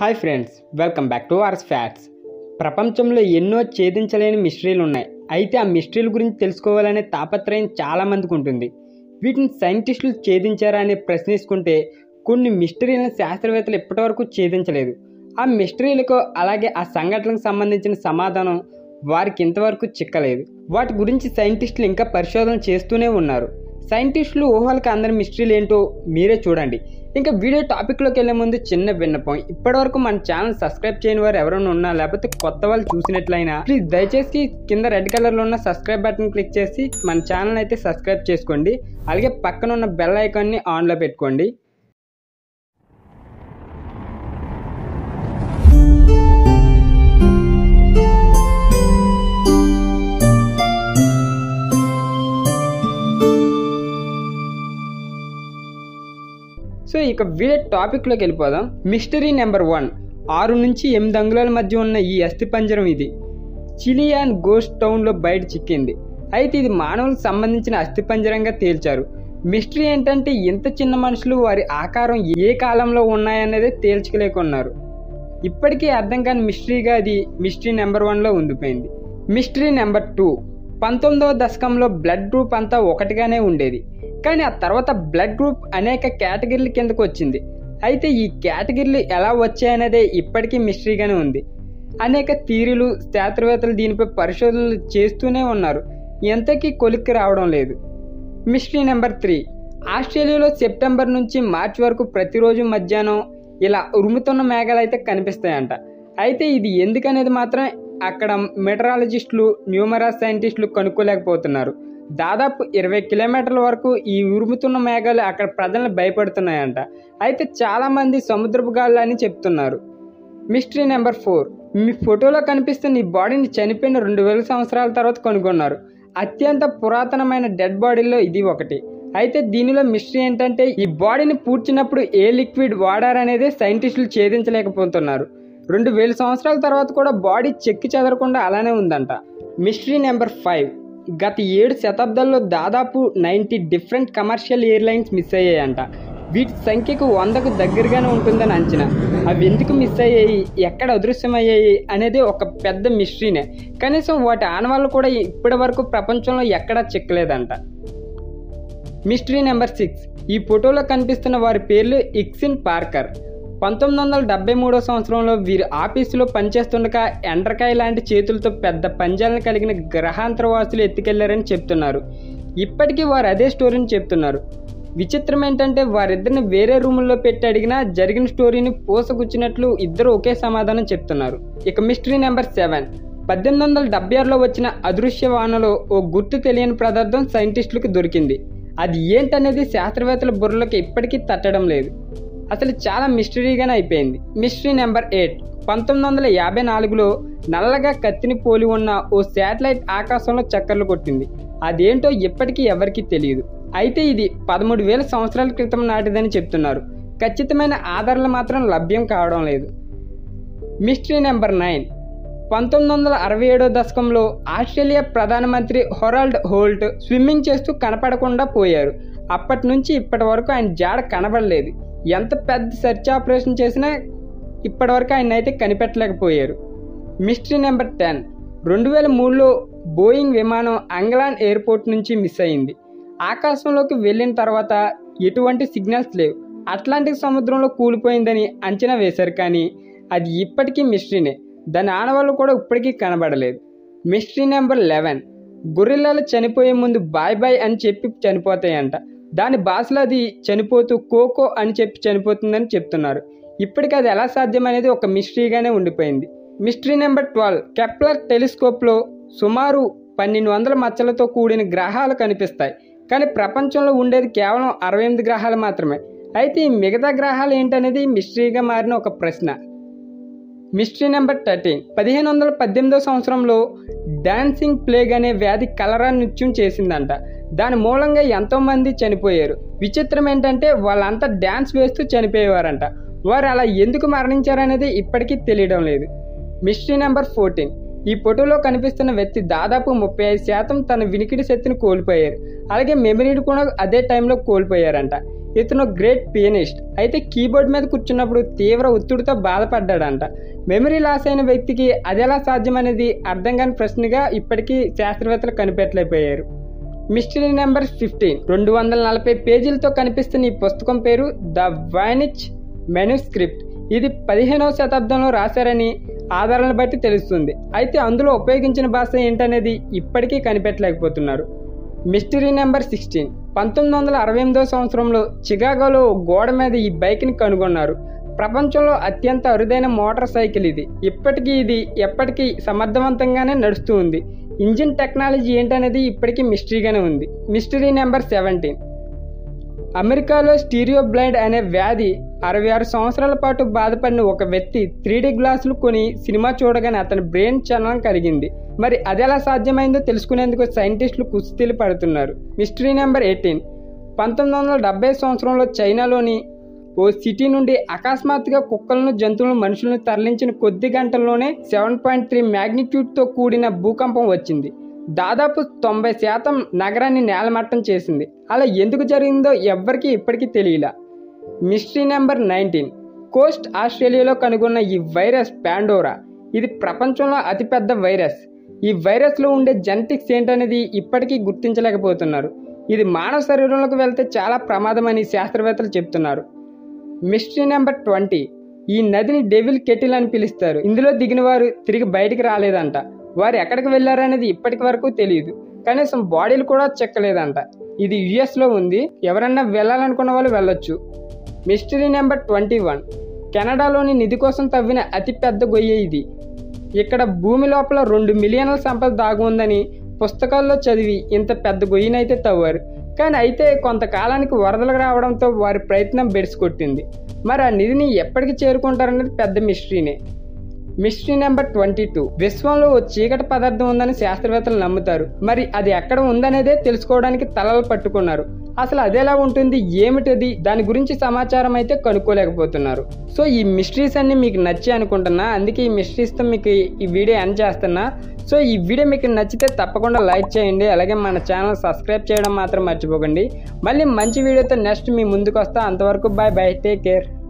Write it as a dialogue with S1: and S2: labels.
S1: hi friends welcome back to ours facts ప్రపంచంలో ఎన్నో ఛేదించలేని మిస్టరీలు ఉన్నాయి అయితే ఆ మిస్టరీల గురించి తెలుసుకోవాలనే తాపత్రయం చాలామందికి ఉంటుంది వీటిని సైంటిస్టులు ఛేదించారా అని ప్రశ్నించుకుంటే కొన్ని మిస్టరీలను శాస్త్రవేత్తలు ఇప్పటివరకు ఛేదించలేదు ఆ మిస్టరీలకు అలాగే ఆ సంఘటనలకు సంబంధించిన సమాధానం వారికి ఇంతవరకు చిక్కలేదు వాటి గురించి సైంటిస్టులు ఇంకా పరిశోధన చేస్తూనే ఉన్నారు సైంటిస్టులు ఊహలకు అందరి మిస్టరీలు ఏంటో మీరే చూడండి ఇంకా వీడియో టాపిక్లోకి వెళ్ళే ముందు చిన్న విన్నపం ఇప్పటివరకు మన ఛానల్ సబ్స్క్రైబ్ చేయని వారు ఎవరైనా ఉన్నా లేకపోతే కొత్త వాళ్ళు చూసినట్లయినా ప్లీజ్ దయచేసి కింద రెడ్ కలర్లో ఉన్న సబ్స్క్రైబ్ బటన్ క్లిక్ చేసి మన ఛానల్ అయితే సబ్స్క్రైబ్ చేసుకోండి అలాగే పక్కన ఉన్న బెల్ ఐకాన్ని ఆన్లో పెట్టుకోండి సో ఇక వీడియో టాపిక్లోకి వెళ్ళిపోదాం మిస్టరీ నెంబర్ వన్ ఆరు నుంచి ఎనిమిది అంగుళాల మధ్య ఉన్న ఈ అస్థిపంజరం ఇది చిలియాన్ గోస్ట్ టౌన్లో బయట చిక్కింది అయితే ఇది మానవులకు సంబంధించిన అస్థిపంజరంగా తేల్చారు మిస్టరీ ఏంటంటే ఇంత చిన్న మనుషులు వారి ఆకారం ఏ కాలంలో ఉన్నాయనేదే తేల్చుకోలేకున్నారు ఇప్పటికీ అర్థం కాని మిస్టరీగా అది మిస్టరీ నెంబర్ వన్లో ఉండిపోయింది మిస్టరీ నెంబర్ టూ పంతొమ్మిదవ దశకంలో బ్లడ్ గ్రూప్ అంతా ఒకటిగానే ఉండేది కానీ ఆ తర్వాత బ్లడ్ గ్రూప్ అనేక కేటగిరీల కిందకు వచ్చింది అయితే ఈ కేటగిరీలు ఎలా వచ్చాయనేదే ఇప్పటికీ మిస్టరీగానే ఉంది అనేక థీరీలు శాస్త్రవేత్తలు దీనిపై పరిశోధనలు చేస్తూనే ఉన్నారు ఎంతకీ కొలిక్కి రావడం లేదు మిస్టరీ నెంబర్ త్రీ ఆస్ట్రేలియాలో సెప్టెంబర్ నుంచి మార్చి వరకు ప్రతిరోజు మధ్యాహ్నం ఇలా ఉరుముతున్న మేఘాలు అయితే కనిపిస్తాయంట అయితే ఇది ఎందుకనేది మాత్రం అక్కడ మెటరాలజిస్టులు న్యూమరాస్ సైంటిస్టులు కనుక్కోలేకపోతున్నారు దాదాపు ఇరవై కిలోమీటర్ల వరకు ఈ ఉరుముతున్న మేఘాలు అక్కడ ప్రజలను భయపడుతున్నాయంట అయితే చాలామంది సముద్రపు గాళ్ళు అని చెప్తున్నారు మిస్టరీ నెంబర్ ఫోర్ మీ ఫోటోలో కనిపిస్తున్న ఈ బాడీని చనిపోయిన రెండు వేల సంవత్సరాల తర్వాత కనుగొన్నారు అత్యంత పురాతనమైన డెడ్ బాడీలో ఇది ఒకటి అయితే దీనిలో మిస్టరీ ఏంటంటే ఈ బాడీని పూడ్చినప్పుడు ఏ లిక్విడ్ వాడారనేదే సైంటిస్టులు ఛేదించలేకపోతున్నారు రెండు వేల సంవత్సరాల తర్వాత కూడా బాడీ చెక్కి చెదరకుండా అలానే ఉందంట మిస్టరీ నెంబర్ ఫైవ్ గత ఏడు శతాబ్దాల్లో దాదాపు ninety different commercial airlines miss అయ్యాయంట వీటి సంఖ్యకు వందకు దగ్గరగానే ఉంటుందని అంచనా అవి ఎందుకు మిస్ అయ్యాయి ఎక్కడ అదృశ్యమయ్యాయి అనేది ఒక పెద్ద మిస్టరీనే కనీసం వాటి ఆనవాళ్ళు కూడా ఇప్పటి వరకు ప్రపంచంలో ఎక్కడా చిక్కలేదంట మిస్టరీ నెంబర్ సిక్స్ ఈ ఫోటోలో కనిపిస్తున్న వారి పేర్లు ఇక్సిన్ పార్కర్ పంతొమ్మిది వందల డెబ్బై మూడో సంవత్సరంలో వీరు ఆఫీసులో పనిచేస్తుండగా ఎండ్రకాయ లాంటి చేతులతో పెద్ద పంజాలను కలిగిన గ్రహాంతరవాసులు ఎత్తుకెళ్లారని చెప్తున్నారు ఇప్పటికీ వారు అదే స్టోరీని చెప్తున్నారు విచిత్రం ఏంటంటే వారిద్దరిని వేరే రూముల్లో పెట్టి అడిగినా జరిగిన స్టోరీని పూసగుచ్చినట్లు ఇద్దరు ఒకే సమాధానం చెప్తున్నారు ఇక మిస్టరీ నెంబర్ సెవెన్ పద్దెనిమిది వందల డెబ్బై ఆరులో వచ్చిన అదృశ్య వానలో ఓ గుర్తు తెలియని పదార్థం సైంటిస్టులకు దొరికింది అది ఏంటనేది శాస్త్రవేత్తల బుర్రలోకి ఇప్పటికీ తట్టడం లేదు అసలు చాలా మిస్టరీగానే అయిపోయింది మిస్టరీ నెంబర్ ఎయిట్ పంతొమ్మిది వందల యాభై నాలుగులో నల్లగా కత్తిని పోలి ఉన్న ఓ శాటిలైట్ ఆకాశంలో చక్కర్లు కొట్టింది అదేంటో ఇప్పటికీ ఎవరికీ తెలియదు అయితే ఇది పదమూడు వేల సంవత్సరాల క్రితం నాటిదని చెప్తున్నారు ఖచ్చితమైన ఆధారాలు మాత్రం లభ్యం కావడం లేదు మిస్టరీ నెంబర్ నైన్ పంతొమ్మిది వందల అరవై ఏడో దశకంలో ఆస్ట్రేలియా ప్రధానమంత్రి హొరాల్డ్ హోల్ట్ స్విమ్మింగ్ చేస్తూ కనపడకుండా పోయారు అప్పటి నుంచి ఇప్పటి వరకు ఆయన జాడ కనబడలేదు ఎంత పెద్ద సెర్చ్ ఆపరేషన్ చేసినా ఇప్పటివరకు ఆయన అయితే కనిపెట్టలేకపోయారు మిస్టరీ నెంబర్ టెన్ రెండు వేల మూడులో బోయింగ్ విమానం అంగ్లాండ్ ఎయిర్పోర్ట్ నుంచి మిస్ అయింది ఆకాశంలోకి వెళ్ళిన తర్వాత ఎటువంటి సిగ్నల్స్ లేవు అట్లాంటిక్ సముద్రంలో కూలిపోయిందని అంచనా వేశారు కానీ అది ఇప్పటికీ మిస్టరీనే దాని ఆనవాళ్ళు కూడా ఇప్పటికీ కనబడలేదు మిస్టరీ నెంబర్ లెవెన్ గొర్రెలాలు చనిపోయే ముందు బాయ్ బాయ్ అని చెప్పి చనిపోతాయంట దాని భాషలో అది చనిపోతూ కోకో అని చెప్పి చనిపోతుందని చెప్తున్నారు ఇప్పటికీ అది ఎలా సాధ్యం అనేది ఒక మిస్టరీగానే ఉండిపోయింది మిస్టరీ నెంబర్ ట్వెల్వ్ కెప్లర్ టెలిస్కోప్లో సుమారు పన్నెండు వందల మచ్చలతో కూడిన గ్రహాలు కనిపిస్తాయి కానీ ప్రపంచంలో ఉండేది కేవలం అరవై ఎనిమిది గ్రహాలు మాత్రమే అయితే ఈ మిగతా గ్రహాలు ఏంటనేది మిస్టరీగా మారిన ఒక ప్రశ్న మిస్టరీ నెంబర్ థర్టీన్ పదిహేను వందల పద్దెనిమిదో సంవత్సరంలో డాన్సింగ్ ప్లేగ్ అనే వ్యాధి కలరా నృత్యం చేసిందంట దాని మూలంగా ఎంతోమంది చనిపోయారు విచిత్రం ఏంటంటే వాళ్ళంతా డ్యాన్స్ వేస్తూ చనిపోయేవారంట వారు అలా ఎందుకు మరణించారనేది ఇప్పటికీ తెలియడం లేదు మిస్టరీ నెంబర్ ఫోర్టీన్ ఈ ఫోటోలో కనిపిస్తున్న వ్యక్తి దాదాపు ముప్పై ఐదు శాతం తన వినికిడి శక్తిని కోల్పోయారు అలాగే మెమరీని కూడా అదే టైంలో కోల్పోయారంట ఇతను గ్రేట్ పియనిస్ట్ అయితే కీబోర్డ్ మీద కూర్చున్నప్పుడు తీవ్ర ఒత్తిడితో బాధపడ్డాడంట మెమరీ లాస్ అయిన వ్యక్తికి అది ఎలా సాధ్యం అనేది అర్థం కాని ప్రశ్నగా ఇప్పటికీ శాస్త్రవేత్తలు కనిపెట్టలేకపోయారు మిస్టరీ నెంబర్ ఫిఫ్టీన్ రెండు వందల నలభై పేజీలతో కనిపిస్తున్న ఈ పుస్తకం పేరు ద వైనిచ్ మెనుస్క్రిప్ట్ ఇది పదిహేనవ శతాబ్దంలో రాశారని ఆధారాలను బట్టి తెలుస్తుంది అయితే అందులో ఉపయోగించిన భాష ఏంటనేది ఇప్పటికీ కనిపెట్టలేకపోతున్నారు మిస్టరీ నెంబర్ సిక్స్టీన్ పంతొమ్మిది వందల అరవై ఎనిమిదో సంవత్సరంలో చికాగోలో గోడ మీద ఈ బైక్ని కనుగొన్నారు ప్రపంచంలో అత్యంత అరుదైన మోటార్ సైకిల్ ఇది ఇప్పటికీ ఇది ఎప్పటికీ సమర్థవంతంగానే నడుస్తూ ఉంది ఇంజిన్ టెక్నాలజీ ఏంటనేది ఇప్పటికీ మిస్టరీగానే ఉంది మిస్టరీ నెంబర్ సెవెంటీన్ అమెరికాలో స్టీరియో బ్లైండ్ అనే వ్యాధి అరవై ఆరు సంవత్సరాల పాటు బాధపడిన ఒక వ్యక్తి త్రీడీ గ్లాసులు కొని సినిమా చూడగానే అతని బ్రెయిన్ చలనం కలిగింది మరి అది ఎలా సాధ్యమైందో తెలుసుకునేందుకు సైంటిస్టులు కుస్తీలు పడుతున్నారు మిస్టరీ నెంబర్ ఎయిటీన్ పంతొమ్మిది వందల డెబ్బై సంవత్సరంలో చైనాలోని ఓ సిటీ నుండి అకస్మాత్తుగా కుక్కలను జంతువులను మనుషులను తరలించిన కొద్ది గంటల్లోనే సెవెన్ పాయింట్ త్రీ మ్యాగ్నిట్యూడ్తో కూడిన భూకంపం వచ్చింది దాదాపు తొంభై శాతం నగరాన్ని నేలమట్టం చేసింది అలా ఎందుకు జరిగిందో ఎవ్వరికీ ఇప్పటికీ తెలియలా మిస్టరీ నెంబర్ నైన్టీన్ కోస్ట్ ఆస్ట్రేలియాలో కనుగొన్న ఈ వైరస్ పాండోరా ఇది ప్రపంచంలో అతిపెద్ద వైరస్ ఈ వైరస్లో ఉండే జెనెటిక్స్ ఏంటనేది ఇప్పటికీ గుర్తించలేకపోతున్నారు ఇది మానవ శరీరంలోకి వెళ్తే చాలా ప్రమాదమని శాస్త్రవేత్తలు చెప్తున్నారు మిస్టరీ నెంబర్ ట్వంటీ ఈ నదిని డెవిల్ కెటిల్ అని పిలుస్తారు ఇందులో దిగిన వారు తిరిగి బయటికి రాలేదంట వారు ఎక్కడికి వెళ్ళారనేది ఇప్పటికి వరకు తెలియదు కనీసం బాడీలు కూడా చెక్కలేదంట ఇది యుఎస్లో ఉంది ఎవరన్నా వెళ్ళాలనుకున్న వాళ్ళు వెళ్ళొచ్చు మిస్టరీ నెంబర్ ట్వంటీ వన్ కెనడాలోని నిధి కోసం తవ్విన అతి పెద్ద గొయ్య ఇది ఇక్కడ భూమి లోపల రెండు మిలియన్ల సంపద దాగి ఉందని పుస్తకాల్లో చదివి ఇంత పెద్ద గొయ్యినైతే తవ్వారు కానీ అయితే కొంతకాలానికి వరదలు రావడంతో వారి ప్రయత్నం బెడిసి కొట్టింది మరి ఆ నిధిని ఎప్పటికి చేరుకుంటారనేది పెద్ద మిస్టరీనే మిస్టరీ నెంబర్ ట్వంటీ టూ విశ్వంలో ఓ చీకటి పదార్థం ఉందని శాస్త్రవేత్తలు నమ్ముతారు మరి అది ఎక్కడ ఉందనేదే తెలుసుకోవడానికి తలలు పట్టుకున్నారు అసలు అదెలా ఉంటుంది ఏమిటది దాని గురించి సమాచారం అయితే కనుక్కోలేకపోతున్నారు సో ఈ మిస్టరీస్ అన్ని మీకు నచ్చి అనుకుంటున్నా అందుకే ఈ మిస్టరీస్తో మీకు ఈ వీడియో ఎండ్ చేస్తున్నా సో ఈ వీడియో మీకు నచ్చితే తప్పకుండా లైక్ చేయండి అలాగే మన ఛానల్ సబ్స్క్రైబ్ చేయడం మాత్రం మర్చిపోకండి మళ్ళీ మంచి వీడియోతో నెక్స్ట్ మీ ముందుకు వస్తా అంతవరకు బాయ్ బాయ్ టేక్ కేర్